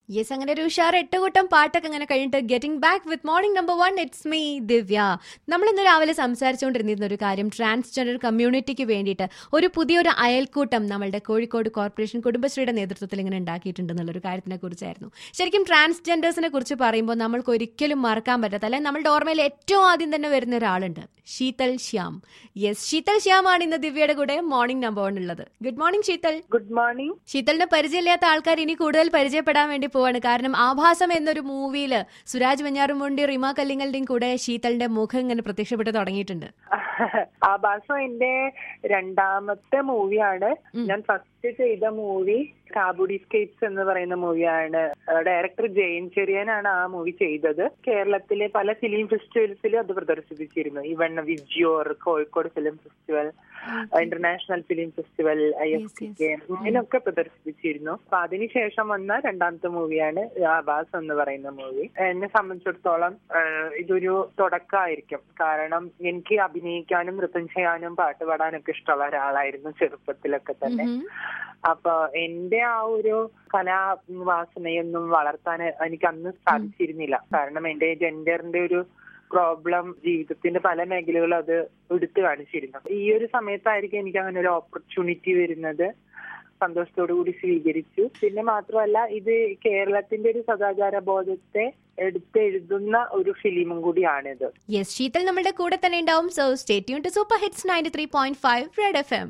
Yes അങ്ങനെ ഒരു ഉഷാർ എട്ടുകൂട്ടം പാട്ടൊക്കെ അങ്ങനെ കഴിഞ്ഞിട്ട് getting back with morning number one it's me Divya നമ്മൾ ഇന്ന് രാവിലെ സംസാരിച്ചുകൊണ്ടിരുന്നിരുന്ന ഒരു കാര്യം ട്രാൻസ്ജെൻഡർ കമ്മ്യൂണിറ്റിക്ക് വേണ്ടിയിട്ട് ഒരു പുതിയൊരു അയൽക്കൂട്ടം നമ്മളുടെ കോഴിക്കോട് കോർപ്പറേഷൻ കുടുംബശ്രീയുടെ നേതൃത്വത്തിൽ ഇങ്ങനെ ഉണ്ടാക്കിയിട്ടുണ്ടെന്നുള്ളൊരു കാര്യത്തിനെ കുറിച്ചായിരുന്നു ശരിക്കും ട്രാൻസ്ജെൻഡേഴ്സിനെ കുറിച്ച് പറയുമ്പോൾ നമ്മൾക്ക് ഒരിക്കലും മറക്കാൻ പറ്റാത്ത അല്ലെങ്കിൽ നമ്മളുടെ ഓർമ്മയിൽ ഏറ്റവും ആദ്യം തന്നെ വരുന്ന ഒരാളുണ്ട് ശീതൽ ശ്യാം യെസ് ശീതൽ ശ്യാം ആണ് ഇന്ന് ദിവ്യയുടെ കൂടെ മോർണിംഗ് നമ്പർ വൺ ഉള്ളത് good morning Sheethal good morning ശീതലിനെ പരിചയമില്ലാത്ത ആൾക്കാർ ഇനി കൂടുതൽ പരിചയപ്പെടാൻ വേണ്ടി പോവാണ് കാരണം ആഭാസം എന്നൊരു മൂവിയിൽ സുരാജ് വെഞ്ഞാറുമുണ്ടി റിമ കല്ലിങ്ങളുടെയും കൂടെ ശീതലിന്റെ മുഖം ഇങ്ങനെ പ്രത്യക്ഷപ്പെട്ട് തുടങ്ങിയിട്ടുണ്ട് ആഭാസം എന്റെ രണ്ടാമത്തെ മൂവിയാണ് ഉം. ഞാൻ ഫസ്റ്റ് ചെയ്ത മൂവി കാബുഡി സ്കേറ്റ്സ് എന്ന് പറയുന്ന മൂവിയാണ് ഡയറക്ടർ ജയൻ ചെറിയനാണ് ആ മൂവി ചെയ്തത് കേരളത്തിലെ പല ഫിലിം ഫെസ്റ്റിവൽസിലും അത് പ്രദർശിപ്പിച്ചിരുന്നു ഈവൺ വിജിയോർ Kozhikode film festival international film festival I F Yes, K ഇതിനൊക്കെ പ്രദർശിപ്പിച്ചിരുന്നു അപ്പൊ അതിനുശേഷം വന്ന രണ്ടാമത്തെ മൂവിയാണ് ആഭാസ് എന്ന് പറയുന്ന മൂവി എന്നെ സംബന്ധിച്ചിടത്തോളം ആഹ് ഇതൊരു തുടക്കമായിരിക്കും കാരണം എനിക്ക് അഭിനയിക്കാനും നൃത്തം ചെയ്യാനും പാട്ട് പാടാനൊക്കെ ഇഷ്ടമുള്ള ഒരാളായിരുന്നു ചെറുപ്പത്തിലൊക്കെ തന്നെ ഉം. അപ്പൊ എന്റെ ആ ഒരു കലാവാസനയൊന്നും വളർത്താൻ എനിക്ക് അന്ന് സാധിച്ചിരുന്നില്ല കാരണം എന്റെ ജെൻഡറിന്റെ ഒരു പ്രോബ്ലം ജീവിതത്തിന്റെ പല മേഖലകളും അത് എടുത്തു കാണിച്ചിരുന്നു ഈ ഒരു സമയത്തായിരിക്കും എനിക്ക് അങ്ങനെ ഒരു ഓപ്പർച്യൂണിറ്റി വരുന്നത് സന്തോഷത്തോടു കൂടി സ്വീകരിച്ചു പിന്നെ മാത്രമല്ല ഇത് കേരളത്തിന്റെ ഒരു സദാചാര ബോധത്തെ എടുത്തെഴുതുന്ന ഒരു ഫിലിമും കൂടിയാണിത് യെസ് ശീതൽ നമ്മളുടെ കൂടെ തന്നെ ഉണ്ടാവും so stay tuned to super hits ninety three point five red F M